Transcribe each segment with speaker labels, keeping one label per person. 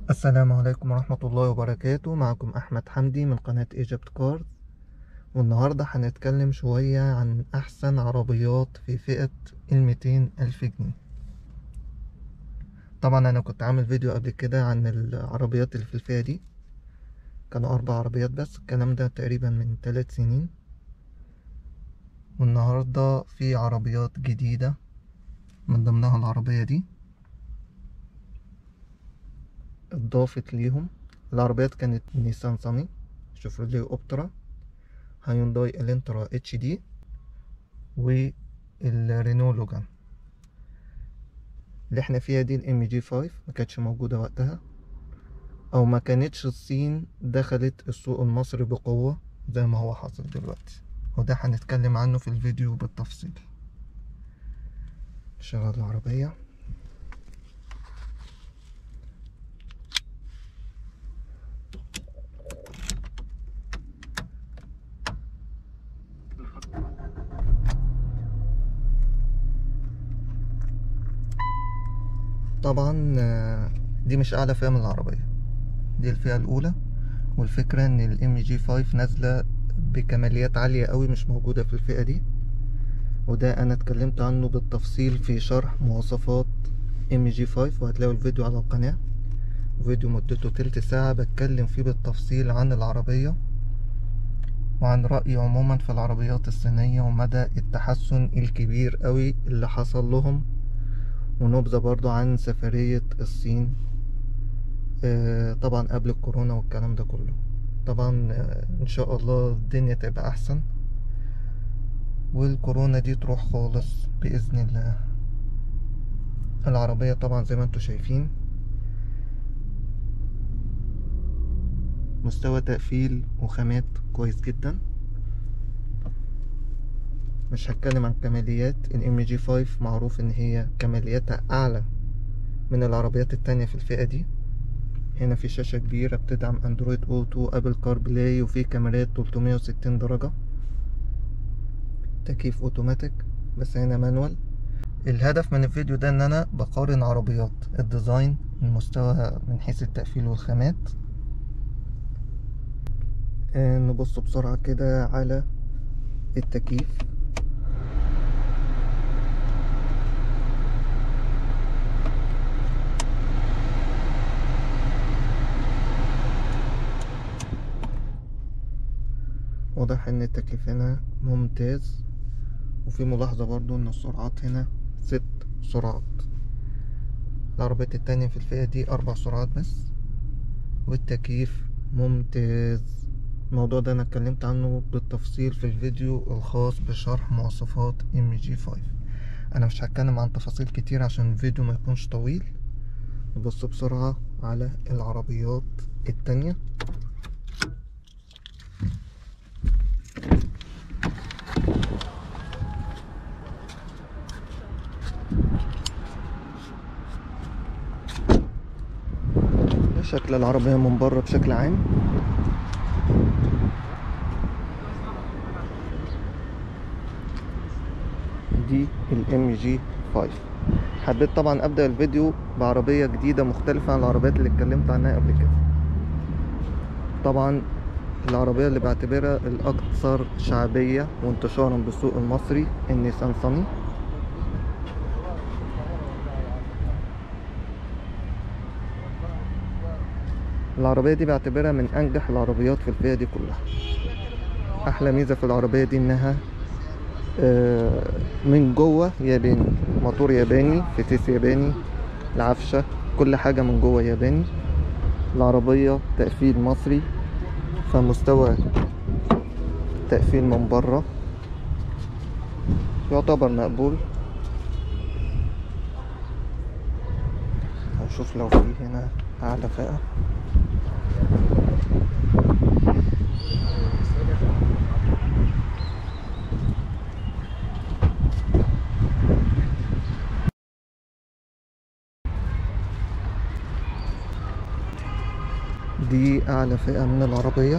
Speaker 1: السلام عليكم ورحمة الله وبركاته معكم أحمد حمدي من قناة ايجيبت كارز والنهاردة هنتكلم شوية عن أحسن عربيات في فئة الميتين ألف جنيه طبعا أنا كنت عامل فيديو قبل كده عن العربيات اللي في الفئة دي كانوا أربع عربيات بس الكلام ده تقريبا من ثلاث سنين والنهاردة في عربيات جديدة من ضمنها العربية دي اتضافت ليهم العربيات كانت نيسان صني شيفروليه اوبترا هيونداي الانترا اتش دي والرينو لوجان اللي احنا فيها دي الام جي 5 ما كانتش موجوده وقتها او ما كانتش الصين دخلت السوق المصري بقوه زي ما هو حاصل دلوقتي وده هنتكلم عنه في الفيديو بالتفصيل شغل العربيه طبعا دي مش اعلى فئة من العربية دي الفئة الاولى والفكرة ان الام جي 5 نازلة بكماليات عالية قوي مش موجودة في الفئة دي وده انا اتكلمت عنه بالتفصيل في شرح مواصفات ام جي 5 وهتلاقوا الفيديو على القناة فيديو مدته تلت ساعة بتكلم فيه بالتفصيل عن العربية وعن رأيي عموما في العربيات الصينية ومدى التحسن الكبير قوي اللي حصل لهم ونبذة برضو عن سفرية الصين آه طبعا قبل الكورونا والكلام ده كله طبعا آه ان شاء الله الدنيا تبقى احسن والكورونا دي تروح خالص بإذن الله العربية طبعا زي ما انتوا شايفين مستوى تقفيل وخامات كويس جدا مش هتكلم عن كماليات الام جي 5 معروف ان هي كمالياتها اعلى من العربيات التانية في الفئة دي هنا في شاشة كبيرة بتدعم اندرويد اوتو ابل كار بلاي وفي كاميرات 360 درجة تكييف اوتوماتيك بس هنا مانوال الهدف من الفيديو ده ان انا بقارن عربيات الديزاين المستوى من حيث التقفيل والخامات نبص بسرعة كده على التكييف واضح ان التكييف هنا ممتاز وفي ملاحظة برضو ان السرعات هنا ست سرعات العربيات التانية في الفئة دي اربع سرعات بس والتكييف ممتاز الموضوع ده انا اتكلمت عنه بالتفصيل في الفيديو الخاص بشرح مواصفات ام جي 5 انا مش هتكلم عن تفاصيل كتير عشان الفيديو ما يكونش طويل نبص بسرعة على العربيات التانية شكل العربية من بره بشكل عام دي الام جي 5 حبيت طبعا ابدا الفيديو بعربية جديدة مختلفة عن العربيات اللي اتكلمت عنها قبل كده طبعا العربية اللي بعتبرها الاكثر شعبية وانتشارا بالسوق المصري النيسان صني العربية دي بعتبرها من أنجح العربيات في الفئة دي كلها أحلى ميزة في العربية دي إنها من جوه ياباني موتور ياباني فتيس ياباني العفشة كل حاجة من جوه ياباني العربية تقفيل مصري فمستوى تقفيل من بره يعتبر مقبول هنشوف لو في هنا أعلى فئة دي اعلى فئة من العربية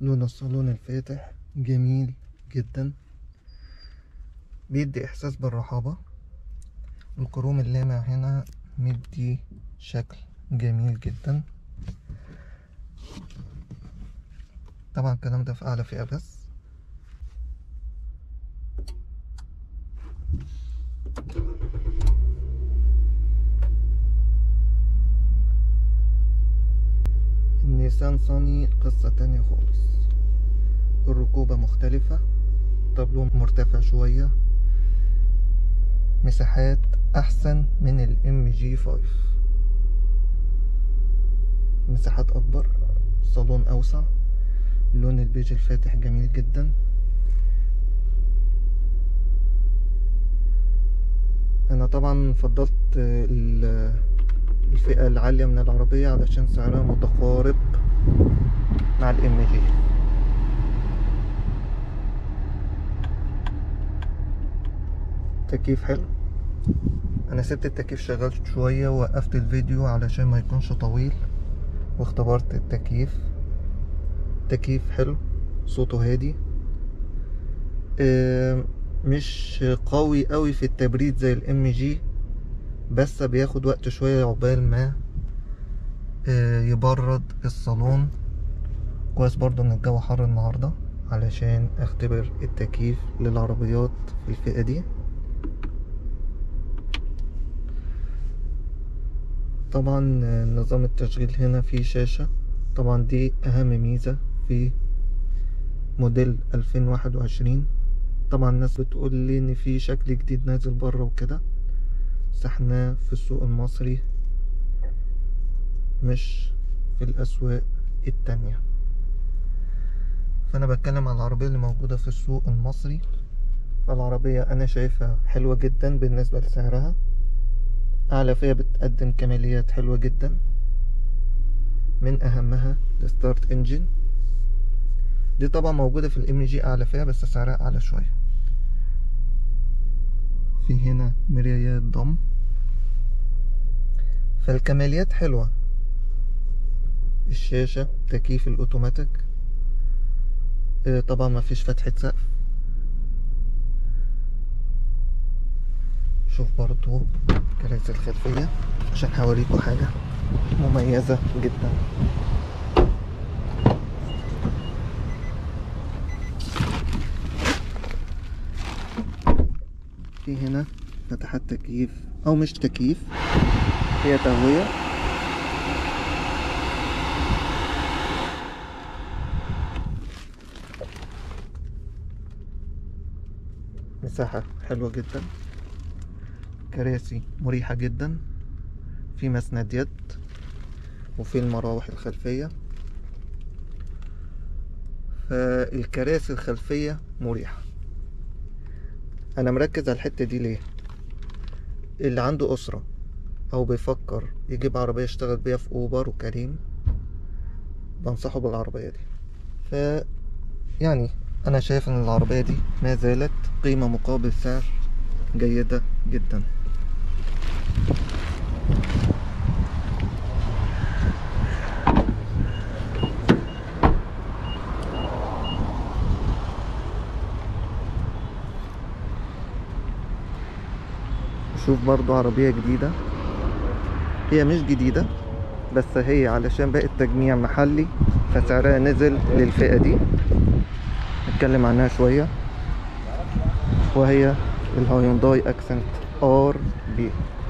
Speaker 1: لون الصالون الفاتح جميل جدا بيدي احساس بالرحابة الكروم اللامع هنا مدي شكل جميل جدا طبعا الكلام ده في اعلى فئة بس النيسان صاني قصة تانية خالص الركوبة مختلفة طابلو مرتفع شوية مساحات أحسن من الام جي 5 مساحات أكبر صالون أوسع لون البيج الفاتح جميل جدا أنا طبعا فضلت ال- الفئة العالية من العربية علشان سعرها متقارب مع الام جي تكييف حلو انا سبت التكييف شغال شوية ووقفت الفيديو علشان ما يكونش طويل واختبرت التكييف تكييف حلو صوته هادي آه، مش قوي قوي في التبريد زي الام جي بس بياخد وقت شوية عقبال ما آه، يبرد الصالون كويس برضو ان الجو حر النهاردة علشان اختبر التكييف للعربيات في الفئة دي طبعا آه، نظام التشغيل هنا فيه شاشة طبعا دي اهم ميزة في موديل 2021 طبعا الناس بتقول لي ان في شكل جديد نازل بره وكده بس احنا في السوق المصري مش في الاسواق التانية فانا بتكلم على العربية اللي موجودة في السوق المصري فالعربية انا شايفها حلوة جدا بالنسبة لسعرها اعلى فئة بتقدم كماليات حلوة جدا من اهمها الستارت انجن دي طبعا موجودة في الام جي اعلى فئة بس سعرها اعلى شوية في هنا مرايات ضم فالكماليات حلوة الشاشة تكييف الاوتوماتيك آه، طبعا ما فيش فتحة سقف شوف برضو كراسي الخلفية عشان هوريكم حاجة مميزة جدا في هنا فتحات تكييف او مش تكييف هي تهوية مساحة حلوة جدا كراسي مريحة جدا في مسند يد وفي المراوح الخلفية فالكراسي الخلفية مريحة انا مركز على الحتة دي ليه اللي عنده اسرة او بيفكر يجيب عربية يشتغل بيها في اوبر وكريم بنصحه بالعربية دي ف يعني انا شايف ان العربية دي ما زالت قيمة مقابل سعر جيدة جدا شوف برضو عربية جديدة هي مش جديدة بس هي علشان باقي التجميع محلي فسعرها نزل للفئة دي نتكلم عنها شوية وهي الهيونداي اكسنت ار بي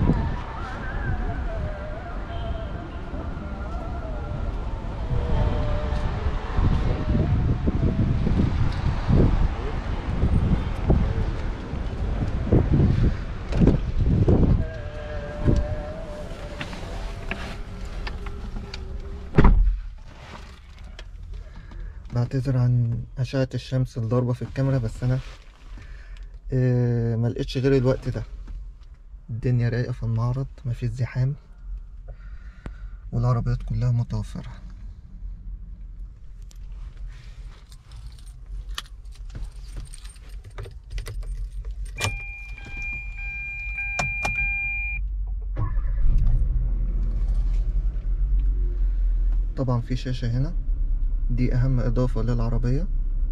Speaker 1: بعتذر عن أشعة الشمس الضاربة في الكاميرا بس أنا آه، ما لقيتش غير الوقت ده الدنيا رايقة في المعرض مفيش زحام والعربيات كلها متوفرة طبعا في شاشة هنا دي اهم اضافة للعربية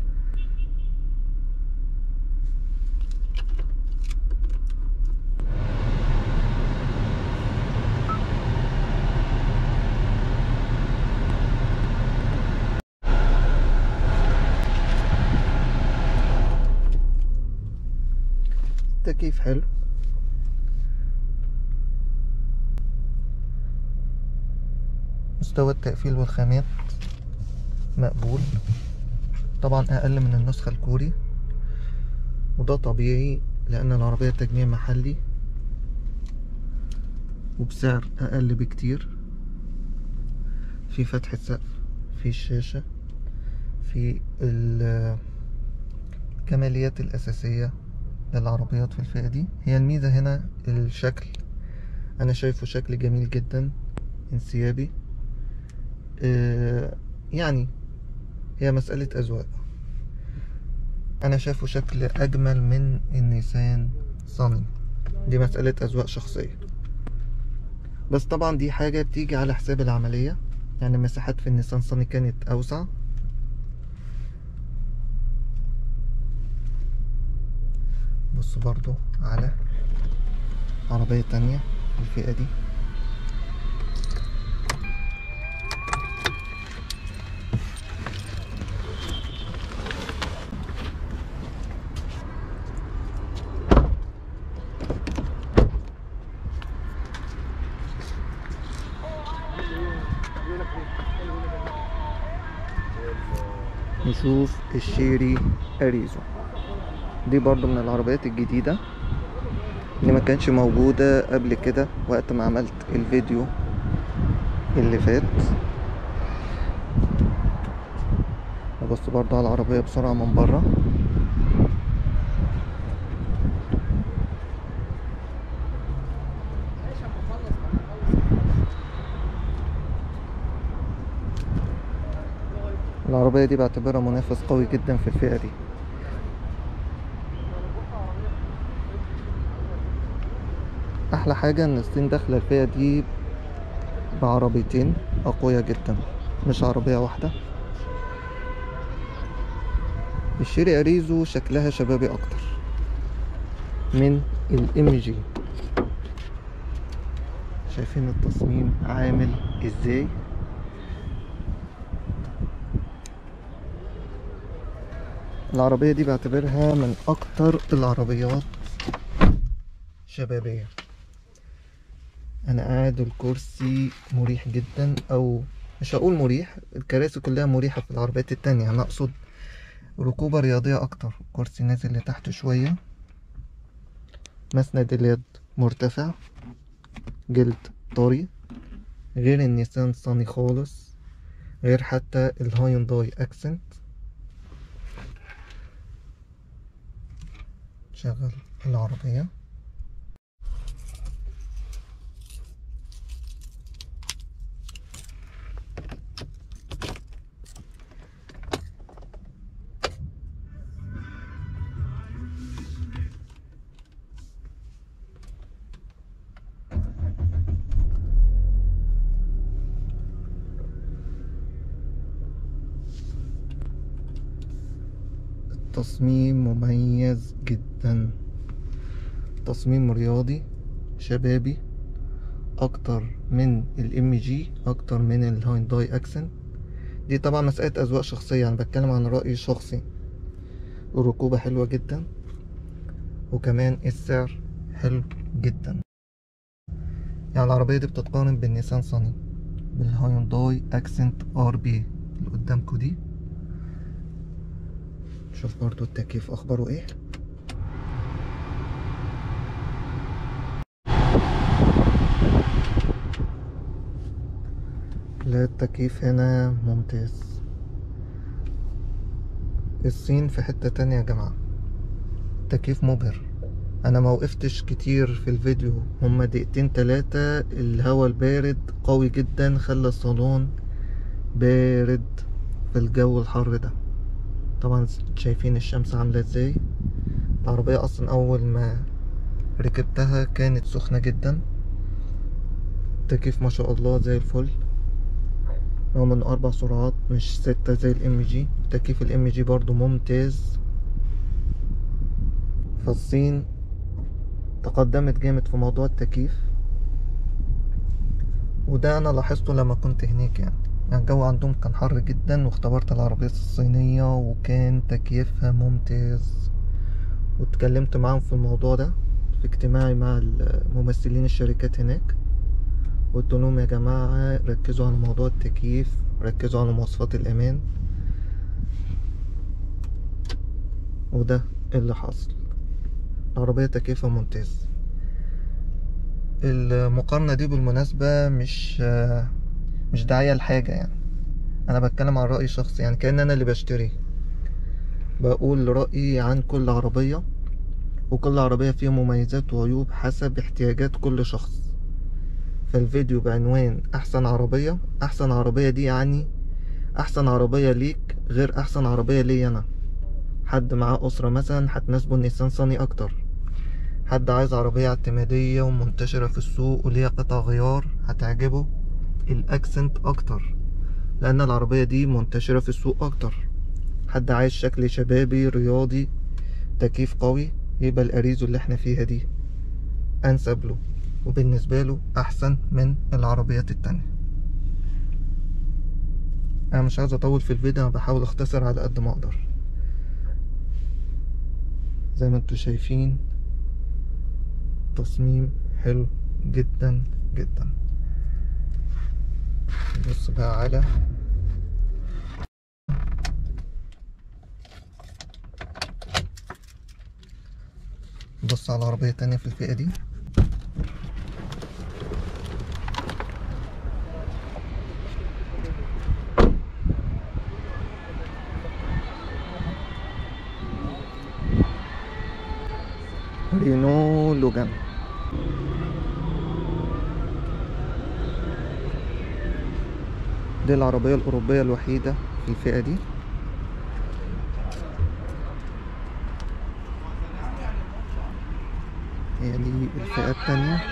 Speaker 1: تكييف حلو مستوى التقفيل والخامات مقبول طبعا اقل من النسخة الكوري وده طبيعي لان العربية تجميع محلي وبسعر اقل بكتير في فتحة سقف في الشاشة في الكماليات الاساسية للعربيات في الفئة دي هي الميزة هنا الشكل انا شايفه شكل جميل جدا انسيابي آه، يعني هي مسألة أذواق أنا شايفه شكل أجمل من النيسان صني دي مسألة أذواق شخصية بس طبعا دي حاجة بتيجي على حساب العملية يعني المساحات في النيسان صني كانت أوسع بص برضو على عربية تانية في الفئة دي نشوف الشيري اريزو دي برضو من العربيات الجديدة اللي ما كانش موجودة قبل كده وقت ما عملت الفيديو اللي فات ابص برضو على العربية بسرعة من بره العربية دي بعتبرها منافس قوي جدا في الفئة دي احلى حاجة ان الصين داخلة الفئة دي بعربيتين اقوياء جدا مش عربية واحدة الشيري اريزو شكلها شبابي اكتر من الام جي شايفين التصميم عامل ازاي العربية دي بعتبرها من أكتر العربيات شبابية أنا قاعد الكرسي مريح جدا أو مش هقول مريح الكراسي كلها مريحة في العربيات التانية أنا أقصد ركوبة رياضية أكتر كرسي نازل لتحت شوية مسند اليد مرتفع جلد طري غير النيسان صاني خالص غير حتى الهايونداي اكسنت شغل العربية تصميم مميز جدا تصميم رياضي شبابي اكتر من الام جي اكتر من الهاينداي اكسنت دي طبعا مسألة اذواق شخصية انا بتكلم عن رأيي الشخصي الركوبة حلوة جدا وكمان السعر حلو جدا يعني العربية دي بتتقارن بالنيسان صني بالهايونداي اكسنت ار بي اللي قدامكوا دي شوف برضو التكييف اخباره ايه لا التكييف هنا ممتاز الصين في حتة تانية يا جماعة تكييف مبهر انا ما وقفتش كتير في الفيديو هما دقيقتين تلاتة الهوا البارد قوي جدا خلى الصالون بارد في الجو الحر ده طبعا شايفين الشمس عاملة ازاي العربية اصلا اول ما ركبتها كانت سخنة جدا تكييف ما شاء الله زي الفل رغم انه اربع سرعات مش ستة زي الام جي تكييف الام جي برضو ممتاز فالصين تقدمت جامد في موضوع التكييف وده انا لاحظته لما كنت هناك يعني يعني الجو عندهم كان حر جدا واختبرت العربيات الصينية وكان تكييفها ممتاز واتكلمت معاهم في الموضوع ده في اجتماعي مع ممثلين الشركات هناك قلت لهم يا جماعة ركزوا على موضوع التكييف ركزوا على مواصفات الأمان وده اللي حصل العربية تكييفها ممتاز المقارنة دي بالمناسبة مش مش داعية لحاجة يعني أنا بتكلم عن رأي شخصي يعني كأن أنا اللي بشتري بقول رأيي عن كل عربية وكل عربية فيها مميزات وعيوب حسب احتياجات كل شخص فالفيديو بعنوان أحسن عربية أحسن عربية دي يعني أحسن عربية ليك غير أحسن عربية لي أنا حد معاه أسرة مثلا هتناسبه النيسان صني أكتر حد عايز عربية اعتمادية ومنتشرة في السوق وليها قطع غيار هتعجبه الأكسنت أكتر لأن العربية دي منتشرة في السوق أكتر حد عايز شكل شبابي رياضي تكييف قوي يبقى الأريزو اللي احنا فيها دي أنسب له وبالنسبة له أحسن من العربيات التانية أنا مش عايز أطول في الفيديو أنا بحاول أختصر على قد ما أقدر زي ما انتوا شايفين تصميم حلو جدا جدا بص بقى على بص على عربية تانية في الفئة دي رينو لوجان دي العربية الأوروبية الوحيدة في الفئة دي هي دي الفئة التانية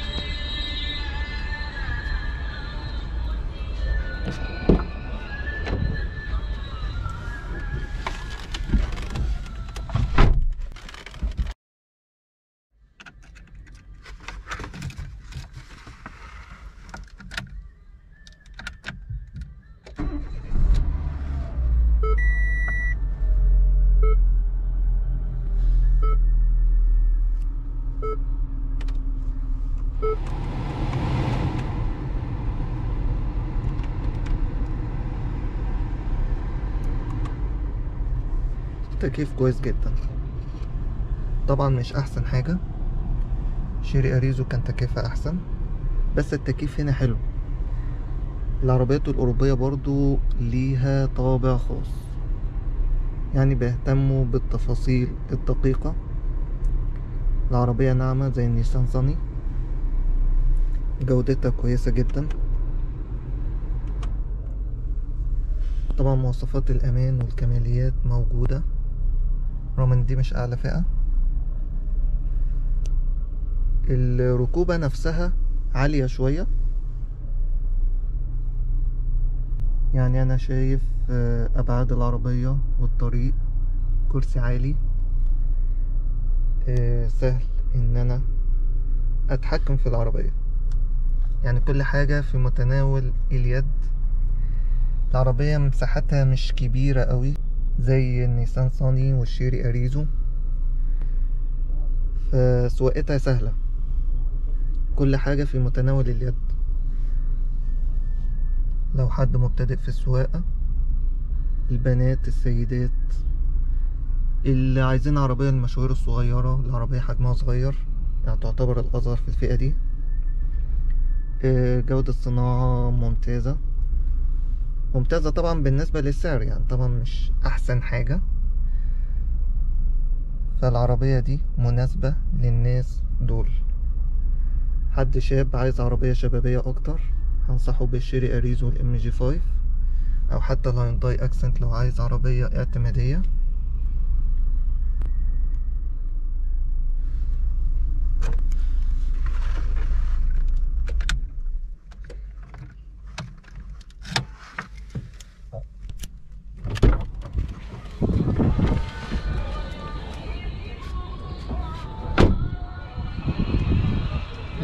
Speaker 1: تكييف كويس جدا طبعا مش احسن حاجة شيري اريزو كان تكييفها احسن بس التكييف هنا حلو العربيات الاوروبية برضو ليها طابع خاص يعني بيهتموا بالتفاصيل الدقيقة العربية ناعمة زي النيسان صني جودتها كويسة جدا طبعا مواصفات الامان والكماليات موجودة رغم ان دي مش اعلى فئة الركوبة نفسها عالية شوية يعني انا شايف ابعاد العربية والطريق كرسي عالي سهل ان انا اتحكم في العربية يعني كل حاجة في متناول اليد العربية مساحتها مش كبيرة قوي زي النيسان صاني والشيري اريزو فسواقتها سهلة كل حاجة في متناول اليد لو حد مبتدئ في السواقة البنات السيدات اللي عايزين عربية المشاوير الصغيرة العربية حجمها صغير يعني تعتبر الأصغر في الفئة دي جودة صناعة ممتازة ممتازة طبعا بالنسبة للسعر يعني طبعا مش أحسن حاجة فالعربية دي مناسبة للناس دول حد شاب عايز عربية شبابية أكتر هنصحه بالشيري أريزو والإم جي فايف أو حتى الهيونداي أكسنت لو عايز عربية اعتمادية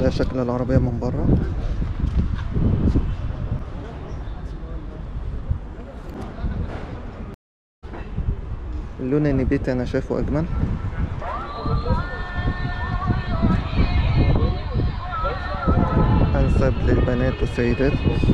Speaker 1: ده شكل العربية من بره اللون النبيتي انا شايفه اجمل انسب للبنات والسيدات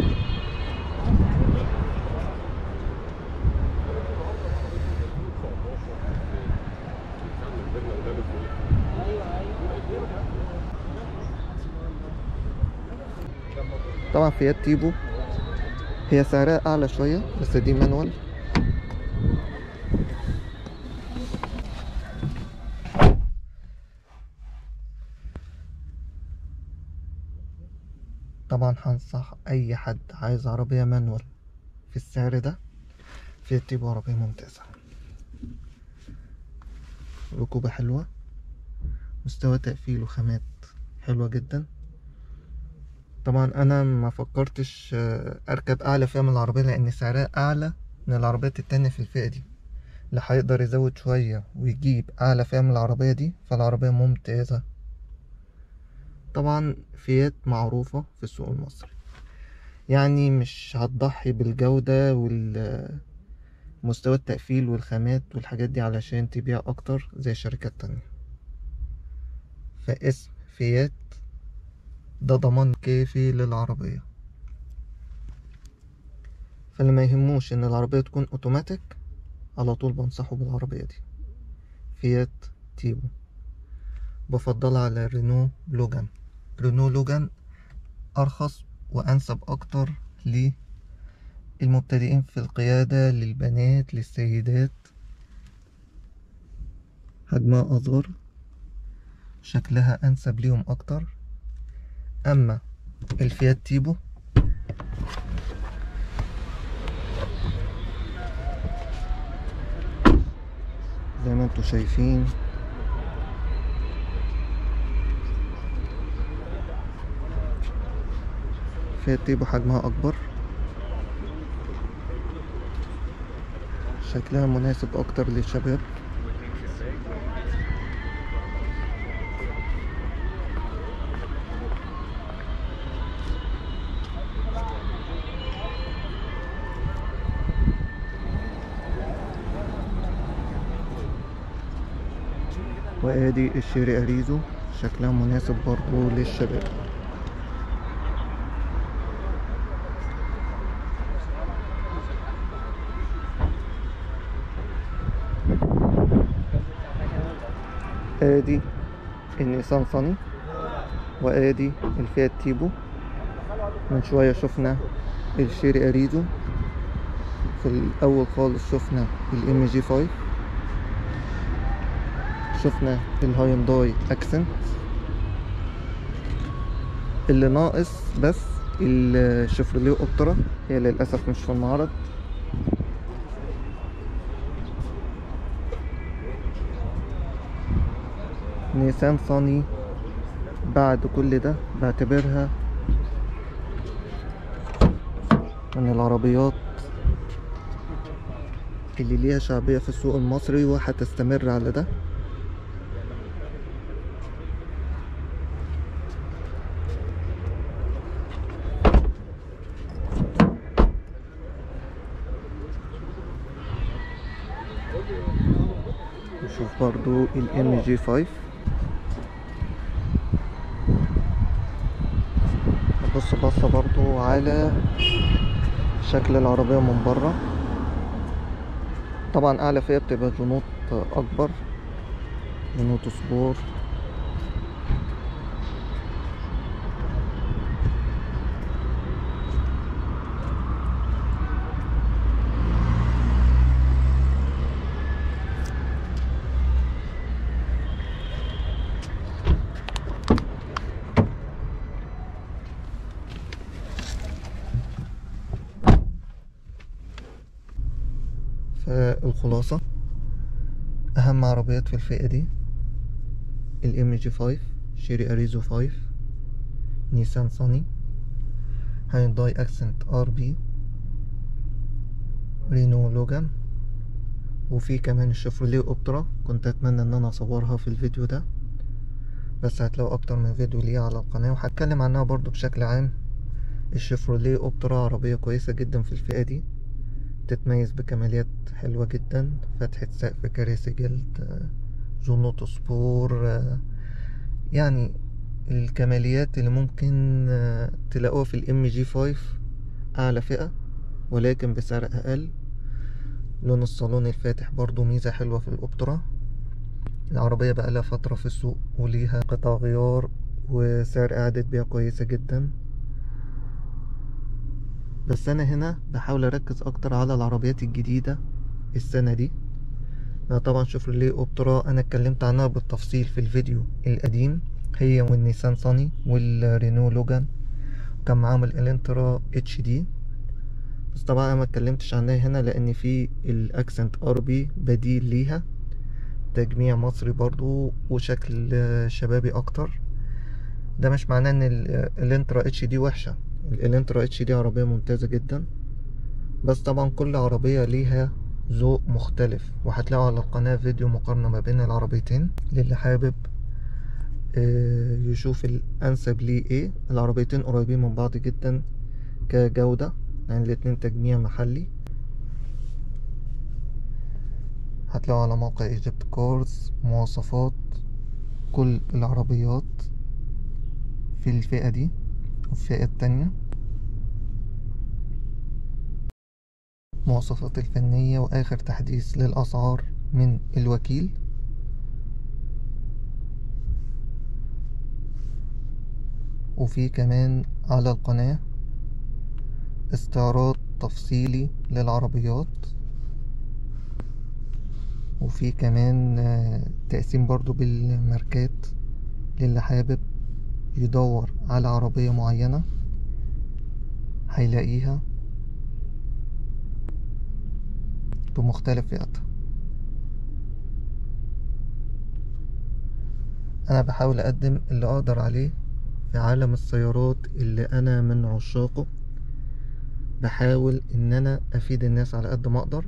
Speaker 1: طبعا فيات تيبو هي سعرها اعلى شوية بس دي مانوال طبعا هنصح اي حد عايز عربية مانوال في السعر ده فيات تيبو عربية ممتازة ركوبة حلوة مستوى تقفيل وخامات حلوة جدا طبعا انا ما فكرتش آه، اركب اعلى فئة من العربية لان سعرها اعلى من العربيات التانية في الفئة دي اللي هيقدر يزود شوية ويجيب اعلى فئة من العربية دي فالعربية ممتازة طبعا فيات معروفة في السوق المصري يعني مش هتضحي بالجودة والمستوى التقفيل والخامات والحاجات دي علشان تبيع اكتر زي شركات تانية فاسم فيات ده ضمان كافي للعربية فاللي ما يهموش ان العربية تكون اوتوماتيك على طول بنصحه بالعربية دي فيات تيبو بفضلها على رينو لوجان رينو لوجان ارخص وانسب اكتر للمبتدئين في القيادة للبنات للسيدات حجمها اصغر شكلها انسب ليهم اكتر اما الفيات تيبو زي ما انتوا شايفين فيات تيبو حجمها اكبر شكلها مناسب اكتر للشباب وادي الشيري اريزو شكلها مناسب برضو للشباب ادي النيسان صني وادي الفيات تيبو من شوية شفنا الشيري اريزو في الاول خالص شفنا الام جي 5 شفنا الهاينداي اكسنت اللي ناقص بس الشيفروليه اوبترا هي للاسف مش في المعرض نيسان صاني بعد كل ده بعتبرها من العربيات اللي ليها شعبية في السوق المصري وهتستمر على ده نشوف برضو ال جي 5 نبص بصة برضو على شكل العربية من بره طبعا اعلى فئة بتبقى جنوط اكبر جنوط سبور فالخلاصة أهم عربيات في الفئة دي الام جي 5 شيري اريزو 5 نيسان صاني هاينداي اكسنت ار بي رينو لوجان وفي كمان الشيفروليه اوبترا كنت اتمنى ان انا اصورها في الفيديو ده بس هتلاقوا اكتر من فيديو ليها على القناة وهتكلم عنها برضو بشكل عام الشيفروليه اوبترا عربية كويسة جدا في الفئة دي تتميز بكماليات حلوة جدا فتحة سقف كراسي جلد جنوط سبور يعني الكماليات اللي ممكن تلاقوها في الام جي 5 اعلى فئة ولكن بسعر اقل لون الصالون الفاتح برضو ميزة حلوة في الاوبترا العربية بقى لها فترة في السوق وليها قطع غيار وسعر اعادة بيع كويسة جدا بس انا هنا بحاول اركز اكتر على العربيات الجديدة السنة دي أنا طبعا شيفروليه اوبترا انا اتكلمت عنها بالتفصيل في الفيديو القديم هي والنيسان صاني والرينو لوجان وكان معاهم الالنترا اتش دي بس طبعا انا ما اتكلمتش عنها هنا لان في الاكسنت ار بي بديل ليها تجميع مصري برضو وشكل شبابي اكتر ده مش معناه ان الانترا اتش دي وحشة الانترا اتش دي عربية ممتازة جدا بس طبعا كل عربية ليها ذوق مختلف وهتلاقوا على القناة فيديو مقارنة ما بين العربيتين للي حابب يشوف الانسب ليه ايه العربيتين قريبين من بعض جدا كجودة يعني الاتنين تجميع محلي هتلاقوا على موقع ايجيبت كارز مواصفات كل العربيات في الفئة دي والفئة التانية مواصفات الفنية وآخر تحديث للأسعار من الوكيل وفي كمان على القناة استعراض تفصيلي للعربيات وفي كمان تقسيم برضو بالماركات للي حابب يدور على عربية معينة هيلاقيها بمختلف فئاتها انا بحاول اقدم اللي اقدر عليه في عالم السيارات اللي انا من عشاقه بحاول ان انا افيد الناس على قد ما اقدر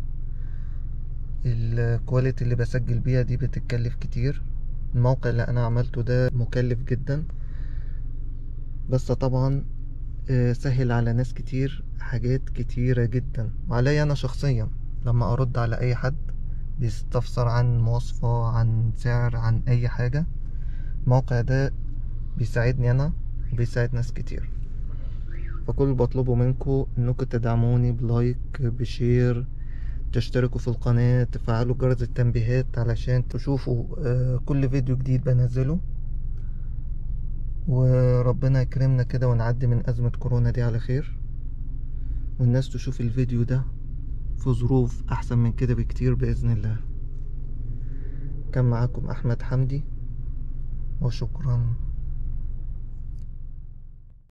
Speaker 1: الكواليتي اللي بسجل بيها دي بتتكلف كتير الموقع اللي انا عملته ده مكلف جدا بس طبعا سهل على ناس كتير حاجات كتيرة جدا وعليا انا شخصيا لما ارد على اي حد بيستفسر عن مواصفة عن سعر عن اي حاجة الموقع ده بيساعدني انا وبيساعد ناس كتير فكل اللي بطلبه منكم انكم تدعموني بلايك بشير تشتركوا في القناة تفعلوا جرس التنبيهات علشان تشوفوا كل فيديو جديد بنزله وربنا يكرمنا كده ونعدي من أزمة كورونا دي على خير والناس تشوف الفيديو ده في ظروف أحسن من كده بكتير بإذن الله كان معاكم أحمد حمدي وشكرا